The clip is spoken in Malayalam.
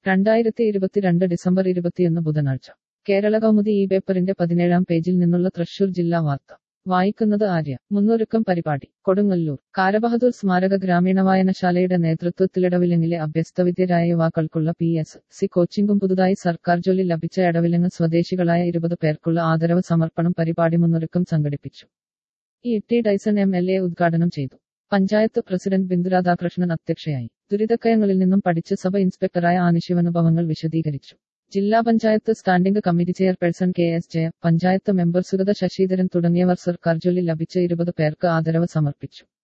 രണ്ടായിരത്തി ഇരുപത്തിരണ്ട് ഡിസംബർ ഇരുപത്തിയൊന്ന് ബുധനാഴ്ച കേരള കൗമുദി ഈ പേപ്പറിന്റെ പതിനേഴാം പേജിൽ നിന്നുള്ള തൃശൂർ ജില്ലാ വാർത്ത വായിക്കുന്നത് ആര്യ മുന്നൊരുക്കം പരിപാടി കൊടുങ്ങല്ലൂർ കാരബഹദൂർ സ്മാരക ഗ്രാമീണ വായനശാലയുടെ നേതൃത്വത്തിലിടവിലങ്ങിലെ അഭ്യസ്തവിദ്യരായ യുവാക്കൾക്കുള്ള പി എസ് സി കോച്ചിംഗും പുതുതായി സർക്കാർ ജോലി ലഭിച്ച ഇടവിലങ്ങ് സ്വദേശികളായ ഇരുപത് പേർക്കുള്ള ആദരവ് സമർപ്പണം പരിപാടി മുന്നൊരുക്കം സംഘടിപ്പിച്ചു E T Dyson M L A ഉദ്ഘാടനം ചെയ്തു പഞ്ചായത്ത് പ്രസിഡന്റ് ബിന്ദു രാധാകൃഷ്ണൻ അധ്യക്ഷയായി ദുരിതക്കയങ്ങളിൽ നിന്നും പഠിച്ച് സഭ ഇൻസ്പെക്ടറായ ആനിശിവനുഭവങ്ങൾ വിശദീകരിച്ചു ജില്ലാ panchayat standing committee chairperson K S Jaya panchayat member Sugatha Sasidharan തുടങ്ങിയവർ സർക്കാർ ജോലി ലഭിച്ച ഇരുപത് പേർക്ക് ആദരവ് സമർപ്പിച്ചു